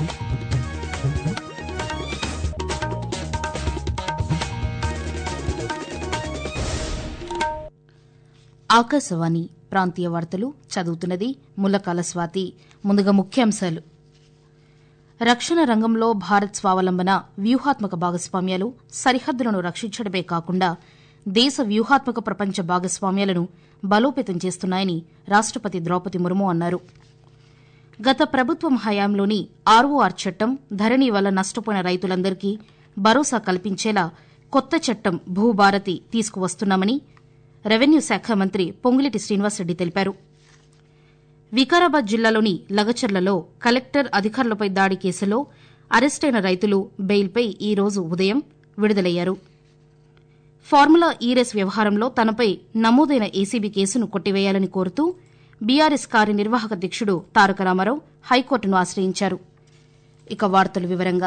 ఆకాశవాణి ప్రాంతీయ వార్తలు చదువుతున్నది ముల్లకాల స్వాతి ముందుగా ముఖ్యాంశాలు రక్షణ రంగంలో భారత్ స్వావలంబన వ్యూహాత్మక భాగస్వామ్యాలు సరిహద్దులను రక్షించడమే కాకుండా దేశ వ్యూహాత్మక ప్రపంచ భాగస్వామ్యాలను బలోపేతం చేస్తున్నాయని రాష్టపతి ద్రౌపది ముర్ము అన్నారు గత ప్రభుత్వం హయాంలోని ఆర్ఓఆర్ చట్టం ధరణి వల్ల నష్టపోయిన రైతులందరికీ భరోసా కల్పించేలా కొత్త చట్టం భూభారతి తీసుకువస్తున్నామని రెవెన్యూ శాఖ మంత్రి పొంగులేటి శ్రీనివాసరెడ్డి తెలిపారు వికారాబాద్ జిల్లాలోని లగచర్లలో కలెక్టర్ అధికారులపై దాడి కేసులో అరెస్టైన రైతులు బెయిల్పై ఈ రోజు ఉదయం విడుదలయ్యారు ఫార్ములా ఈ రేస్ వ్యవహారంలో తనపై నమోదైన ఏసీబీ కేసును కొట్టివేయాలని కోరుతూ బీఆర్ఎస్ కార్యనిర్వాహక అధ్యక్షుడు తారక రామారావు హైకోర్టును ఆశ్రయించారు ఇక వార్తలు వివరంగా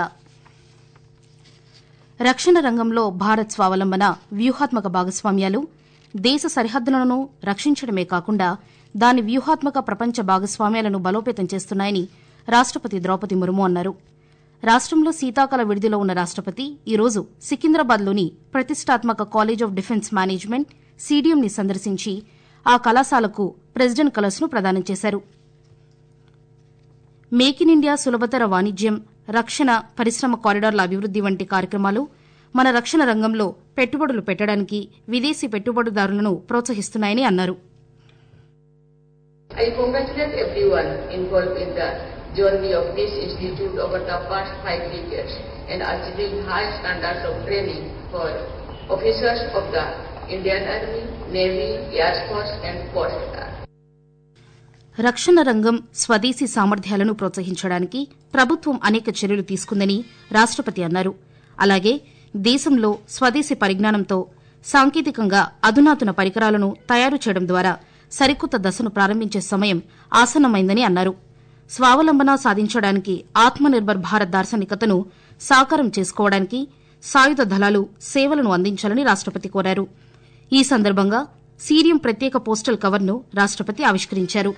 రక్షణ రంగంలో భారత్ స్వావలంబన వ్యూహాత్మక భాగస్వామ్యాలు దేశ సరిహద్దులను రక్షించడమే కాకుండా దాని వ్యూహాత్మక ప్రపంచ భాగస్వామ్యాలను బలోపేతం చేస్తున్నాయని రాష్టపతి ద్రౌపది ముర్ము అన్నారు రాష్టంలో శీతాకాల విడిదిలో ఉన్న రాష్టపతి ఈరోజు సికింద్రాబాద్లోని ప్రతిష్టాత్మక కాలేజ్ ఆఫ్ డిఫెన్స్ మేనేజ్మెంట్ సీడీఎంని సందర్శించి ఆ కళాశాలకు ప్రెసిడెంట్ కలర్స్ను ప్రదానం చేశారు మేక్ ఇన్ ఇండియా సులభతర వాణిజ్యం రక్షణ పరిశ్రమ కారిడార్ల అభివృద్ది వంటి కార్యక్రమాలు మన రక్షణ రంగంలో పెట్టుబడులు పెట్టడానికి విదేశీ పెట్టుబడిదారులను ప్రోత్సహిస్తున్నాయని అన్నారు I congratulate everyone involved in the journey of this institute over the past five decades and achieving high standards of training for officers of the Indian Army, Navy, Air Force and Coast Guard. రక్షణ రంగం స్వదేశీ సామర్థ్యాలను ప్రోత్సహించడానికి ప్రభుత్వం అనేక చర్యలు తీసుకుందని రాష్టపతి అన్నారు అలాగే దేశంలో స్వదేశీ పరిజ్ఞానంతో సాంకేతికంగా అధునాతన పరికరాలను తయారు చేయడం ద్వారా సరికొత్త దశను ప్రారంభించే సమయం ఆసన్నమైందని అన్నారు స్వావలంబన సాధించడానికి ఆత్మనిర్భర్ భారత్ దార్శనికతను సాకారం చేసుకోవడానికి సాయుధ దళాలు సేవలను అందించాలని రాష్టపతి కోరారు ఈ సందర్భంగా సీరియం ప్రత్యేక పోస్టల్ కవర్ను రాష్టపతి ఆవిష్కరించారు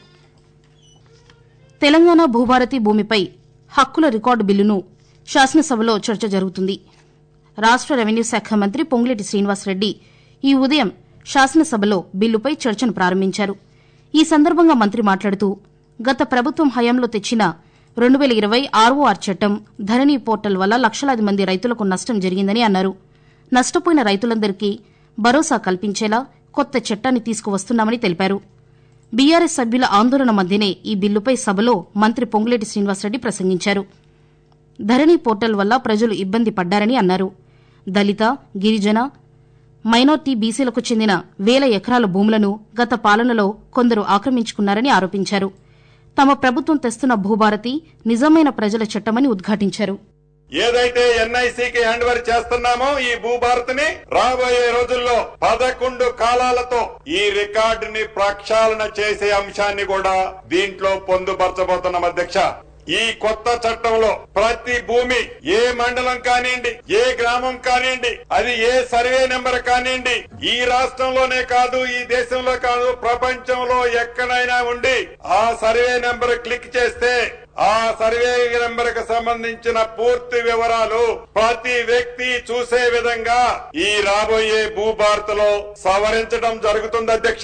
తెలంగాణ భూభారతి భూమిపై హక్కుల రికార్డు బిల్లును శాసనసభలో చర్చ జరుగుతుంది రాష్ట రెవెన్యూ శాఖ మంత్రి పొంగులేటి శ్రీనివాసరెడ్డి ఈ ఉదయం శాసనసభలో బిల్లుపై చర్చను ప్రారంభించారు ఈ సందర్భంగా మంత్రి మాట్లాడుతూ గత ప్రభుత్వం హయాంలో తెచ్చిన రెండు వేల ఇరవై ఆర్ఓఆర్ చట్టం ధరణి పోర్టల్ వల్ల లక్షలాది మంది రైతులకు నష్టం జరిగిందని అన్నారు నష్టపోయిన రైతులందరికీ భరోసా కల్పించేలా కొత్త చట్టాన్ని తీసుకువస్తున్నామని తెలిపారు బీఆర్ఎస్ సభ్యుల ఆందోళన మధ్యనే ఈ బిల్లుపై సభలో మంత్రి పొంగులేటి శ్రీనివాసరెడ్డి ప్రసంగించారు ధరణి పోర్టల్ వల్ల ప్రజలు ఇబ్బంది పడ్డారని అన్నారు దళిత గిరిజన మైనార్టీ బీసీలకు చెందిన వేల ఎకరాల భూములను గత పాలనలో కొందరు ఆక్రమించుకున్నారని ఆరోపించారు తమ ప్రభుత్వం తెస్తున్న భూభారతి నిజమైన ప్రజల చట్టమని ఉద్ఘాటించారు ఏదైతే ఎన్ఐసికి హ్యాండ్ ఓవర్ చేస్తున్నామో ఈ భూభారతిని రాబోయే రోజుల్లో పదకొండు కాలాలతో ఈ రికార్డుని ప్రక్షాళన చేసే అంశాన్ని కూడా దీంట్లో పొందుపరచబోతున్నాం అధ్యక్ష ఈ కొత్త చట్టంలో ప్రతి భూమి ఏ మండలం కానివ్వండి ఏ గ్రామం కానివ్వండి అది ఏ సర్వే నెంబర్ కానివ్వండి ఈ రాష్ట్రంలోనే కాదు ఈ దేశంలో కాదు ప్రపంచంలో ఎక్కడైనా ఉండి ఆ సర్వే నెంబర్ క్లిక్ చేస్తే ఆ సర్వే నెంబర్ కు సంబంధించిన పూర్తి వివరాలు ప్రతి వ్యక్తి చూసే విధంగా ఈ రాబోయే భూభారత్లో సవరించడం జరుగుతుంది అధ్యక్ష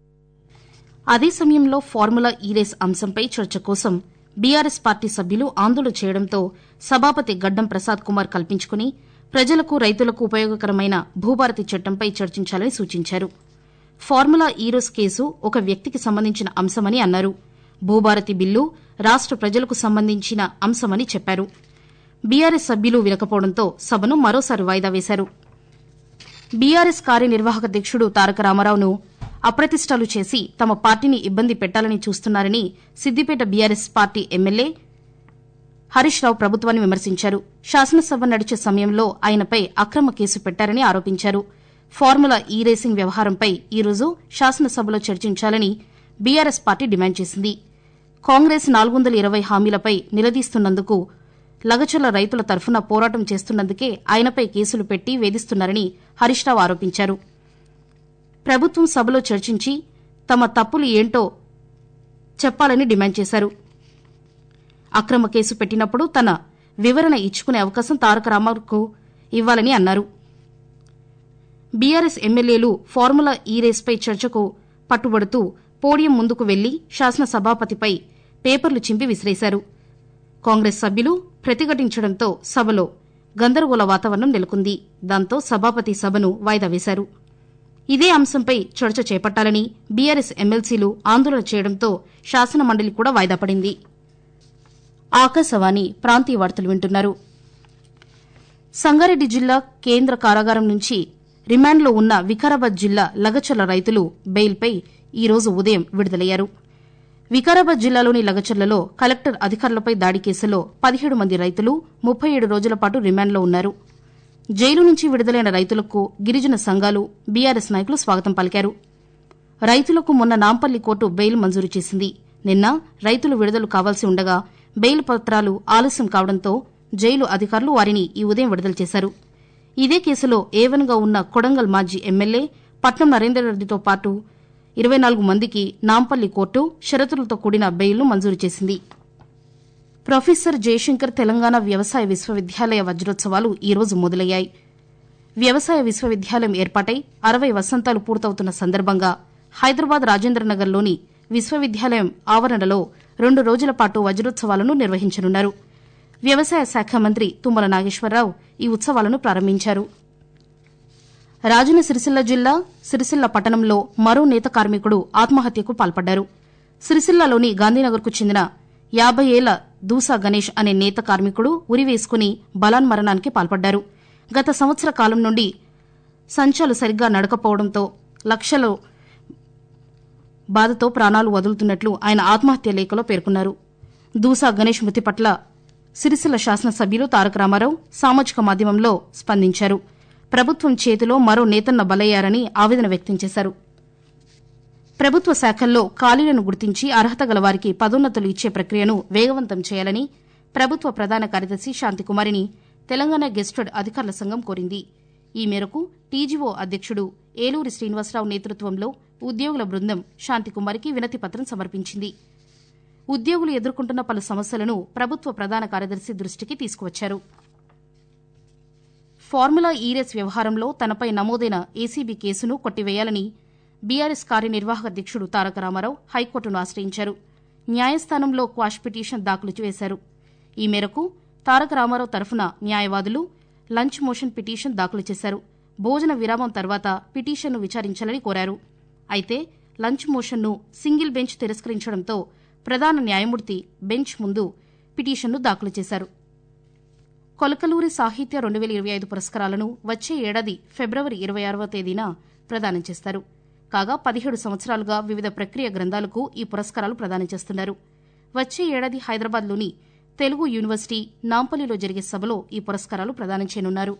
అదే సమయంలో ఫార్ములా ఈ రేస్ అంశంపై చర్చ కోసం బీఆర్ఎస్ పార్టీ సభ్యులు ఆందోళన చేయడంతో సభాపతి గడ్డం ప్రసాద్ కుమార్ కల్పించుకుని ప్రజలకు రైతులకు ఉపయోగకరమైన భూభారతి చట్టంపై చర్చించాలని సూచించారు ఫార్ములా ఈరోస్ కేసు ఒక వ్యక్తికి సంబంధించిన అంశమని అన్నారు భూభారతి బిల్లు రాష్ట ప్రజలకు సంబంధించిన అంశమని చెప్పారు బీఆర్ఎస్ సభ్యులు వినకపోవడంతో సభను మరోసారి వాయిదా వేశారు బీఆర్ఎస్ కార్యనిర్వాహక అధ్యక్షుడు తారక రామారావును అప్రతిష్టాలు చేసి తమ పార్టీని ఇబ్బంది పెట్టాలని చూస్తున్నారని Siddipet BRS party MLA Harish Rao ప్రభుత్వాన్ని విమర్శించారు శాసనసభ నడిచే సమయంలో ఆయనపై అక్రమ కేసు పెట్టారని ఆరోపించారు ఫార్ములా ఈ రేసింగ్ వ్యవహారంపై ఈరోజు శాసనసభలో చర్చించాలని బీఆర్ఎస్ పార్టీ డిమాండ్ చేసింది కాంగ్రెస్ నాలుగు వందల ఇరవై హామీలపై నిలదీస్తున్నందుకు లగచర్ల రైతుల తరఫున పోరాటం చేస్తున్నందుకే ఆయనపై కేసులు పెట్టి వేధిస్తున్నారని హరీష్ రావు ఆరోపించారు ప్రభుత్వం సభలో చర్చించి తమ తప్పులు ఏంటో చెప్పాలని డిమాండ్ చేశారు అక్రమ కేసు పెట్టినప్పుడు తన వివరణ ఇచ్చుకునే అవకాశం తారక రామారావుకు ఇవ్వాలని అన్నారు బీఆర్ఎస్ ఎమ్మెల్యేలు ఫార్ములా ఈ రేస్పై చర్చకు పట్టుబడుతూ పోడియం ముందుకు వెళ్లి శాసనసభాపతిపై పేపర్లు చింపి విసిరేశారు కాంగ్రెస్ సభ్యులు ప్రతిఘటించడంతో సభలో గందరగోళ వాతావరణం నెలకొంది దాంతో సభాపతి సభను వాయిదా వేశారు ఇదే అంశంపై చర్చ చేపట్టాలని బీఆర్ఎస్ ఎమ్మెల్సీలు ఆందోళన చేయడంతో శాసనమండలి కూడా వాయిదా పడింది ఆకాశవాణి ప్రాంతీయ వార్తలు వింటున్నారు సంగారెడ్డి జిల్లా కేంద్ర కారాగారం నుంచి రిమాండ్లో ఉన్న వికారాబాద్ జిల్లా లగచర్ల రైతులు బెయిల్పై ఈ రోజు ఉదయం విడుదలయ్యారు వికారాబాద్ జిల్లాలోని లగచర్లలో కలెక్టర్ అధికారులపై దాడి కేసులో పదిహేడు మంది రైతులు ముప్పై ఏడు రోజుల పాటు రిమాండ్లో ఉన్నారు జైలు నుంచి విడుదలైన రైతులకు గిరిజన సంఘాలు బీఆర్ఎస్ నాయకులు స్వాగతం పలికారు రైతులకు మొన్న నాంపల్లి కోర్టు బెయిల్ మంజూరు చేసింది నిన్న రైతులు విడుదల కావాల్సి ఉండగా బెయిల్ పత్రాలు ఆలస్యం కావడంతో జైలు అధికారులు వారిని ఈ ఉదయం విడుదల చేశారు ఇదే కేసులో ఏవన్గా ఉన్న కొడంగల్ మాజీ ఎమ్మెల్యే పట్నం నరేందర్ రెడ్డితో పాటు ఇరవై నాలుగు మందికి నాంపల్లి కోర్టు షరతులతో కూడిన బెయిల్ను మంజూరు చేసింది ప్రొఫెసర్ జయశంకర్ తెలంగాణ వ్యవసాయ విశ్వవిద్యాలయ వజ్రోత్సవాలు ఈ రోజు మొదలయ్యాయి వ్యవసాయ విశ్వవిద్యాలయం ఏర్పాటై అరవై వసంతాలు పూర్తవుతున్న సందర్భంగా హైదరాబాద్ రాజేంద్రనగర్లోని విశ్వవిద్యాలయం ఆవరణలో రెండు రోజుల పాటు వజ్రోత్సవాలను నిర్వహించనున్నారు వ్యవసాయ శాఖ మంత్రి తుమ్మల నాగేశ్వరరావు ఈ ఉత్సవాలను ప్రారంభించారు రాజన్న సిరిసిల్ల జిల్లా సిరిసిల్ల పట్టణంలో మరో నేత కార్మికుడు ఆత్మహత్యకు పాల్పడ్డారు సిరిసిల్లలోని గాంధీనగర్కు చెందిన యాబై ఏళ్ల దూసా గణేష్ అనే నేత కార్మికుడు ఉరివేసుకుని బలాన్మరణానికి పాల్పడ్డారు గత సంవత్సర కాలం నుండి సంచాలు సరిగ్గా నడకపోవడంతో లక్షలో బాధతో ప్రాణాలు వదులుతున్నట్లు ఆయన ఆత్మహత్య లేఖలో పేర్కొన్నారు దూసా గణేష్ మృతి పట్ల సిరిసిల్ల శాసనసభ్యులు తారక రామారావు సామాజిక మాధ్యమంలో స్పందించారు ప్రభుత్వం చేతిలో మరో నేతన్న బలయ్యారని ఆవేదన వ్యక్తం చేశారు ప్రభుత్వ శాఖల్లో ఖాళీలను గుర్తించి అర్హత గల వారికి పదోన్నతులు ఇచ్చే ప్రక్రియను వేగవంతం చేయాలని ప్రభుత్వ ప్రధాన కార్యదర్శి శాంతికుమారిని తెలంగాణ గెస్టెడ్ అధికారుల సంఘం కోరింది ఈ మేరకు టీజీఓ అధ్యక్షుడు ఏలూరి శ్రీనివాసరావు నేతృత్వంలో ఉద్యోగుల బృందం శాంతికుమారికి వినతి పత్రం సమర్పించింది ఉద్యోగులు ఎదుర్కొంటున్న పలు సమస్యలను ప్రభుత్వ ప్రధాన కార్యదర్శి దృష్టికి తీసుకువచ్చారు ఫార్ములా ఈరేస్ వ్యవహారంలో తనపై నమోదైన ఏసీబీ కేసును కొట్టివేయాలని బీఆర్ఎస్ కార్యనిర్వాహక అధ్యక్షుడు తారక రామారావు హైకోర్టును ఆశ్రయించారు న్యాయస్థానంలో క్వాష్ పిటిషన్ దాఖలు చేశారు ఈ మేరకు తారక రామారావు తరఫున న్యాయవాదులు లంచ్ మోషన్ పిటిషన్ దాఖలు చేశారు భోజన విరామం తర్వాత పిటిషన్ను విచారించాలని కోరారు అయితే లంచ్ మోషన్ను సింగిల్ బెంచ్ తిరస్కరించడంతో ప్రధాన న్యాయమూర్తి బెంచ్ ముందు పిటిషన్ను దాఖలు చేశారు కొలకలూరి సాహిత్య రెండు వేల ఇరవై ఐదు పురస్కారాలను వచ్చే ఏడాది ఫిబ్రవరి ఇరవై ఆరవ తేదీన ప్రదానం చేస్తారు కాగా పదిహేడు సంవత్సరాలుగా వివిధ ప్రక్రియ గ్రంథాలకు ఈ పురస్కారాలు ప్రదానం చేస్తున్నారు వచ్చే ఏడాది హైదరాబాద్లోని తెలుగు యూనివర్సిటీ నాంపల్లిలో జరిగే సభలో ఈ పురస్కారాలు ప్రదానం చేయనున్నారు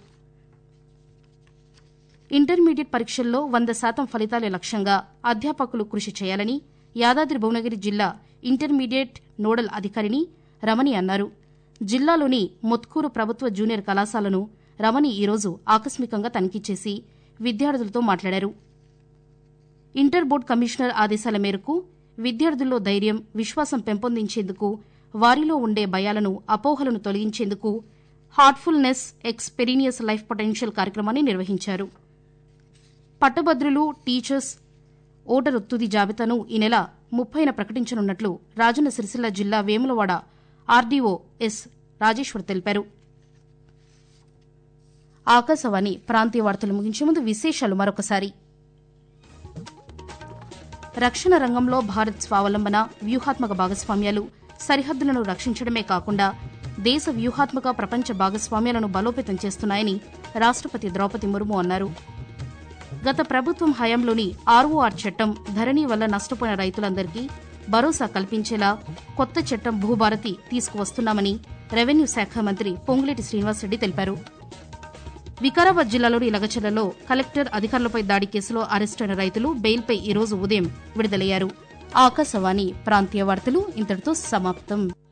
ఇంటర్మీడియట్ పరీక్షల్లో వంద శాతం ఫలితాలే లక్ష్యంగా అధ్యాపకులు కృషి చేయాలని యాదాద్రి భువనగిరి జిల్లా ఇంటర్మీడియట్ నోడల్ అధికారిని రమణి అన్నారు జిల్లాలోని మొత్కూరు ప్రభుత్వ జూనియర్ కళాశాలను రమణి ఈరోజు ఆకస్మికంగా తనిఖీ చేసి విద్యార్థులతో మాట్లాడారు ఇంటర్ బోర్డు కమిషనర్ ఆదేశాల మేరకు విద్యార్థుల్లో ధైర్యం విశ్వాసం పెంపొందించేందుకు వారిలో ఉండే భయాలను అపోహలను తొలగించేందుకు హార్ట్ఫుల్నెస్ ఎక్స్పెరీనియస్ లైఫ్ పొటెన్షియల్ కార్యక్రమాన్ని నిర్వహించారు పట్టభద్రులు టీచర్స్ ఓటరు తుది జాబితాను ఈ నెల ముప్పైన ప్రకటించనున్నట్లు రాజన్న సిరిసిల్ల జిల్లా వేములవాడ ఆర్డీఓ ఎస్ రాజేశ్వర్ తెలిపారు ఆకాశవాణి ప్రాంతీయ వార్తలు ముగించే ముందు విశేషాలు మరొకసారి రక్షణ రంగంలో భారత్ స్వావలంబన వ్యూహాత్మక భాగస్వామ్యాలు సరిహద్దులను రక్షించడమే కాకుండా దేశ వ్యూహాత్మక ప్రపంచ భాగస్వామ్యాలను బలోపేతం చేస్తున్నాయని రాష్టపతి ద్రౌపది ముర్ము అన్నారు గత ప్రభుత్వం హయాంలోని ఆర్ఓఆర్ చట్టం ధరణి వల్ల నష్టపోయిన రైతులందరికీ భరోసా కల్పించేలా కొత్త చట్టం భూభారతి తీసుకువస్తున్నామని రెవెన్యూ శాఖ మంత్రి పొంగులేటి శ్రీనివాసరెడ్డి తెలిపారు వికారాబాద్ జిల్లాలోని లగచర్లలో కలెక్టర్ అధికారులపై దాడి కేసులో అరెస్టైన రైతులు బెయిల్పై ఈ రోజు ఉదయం విడుదలయ్యారు ఆకాశవాణి ప్రాంతీయ వార్తలు ఇంతటితో సమాప్తం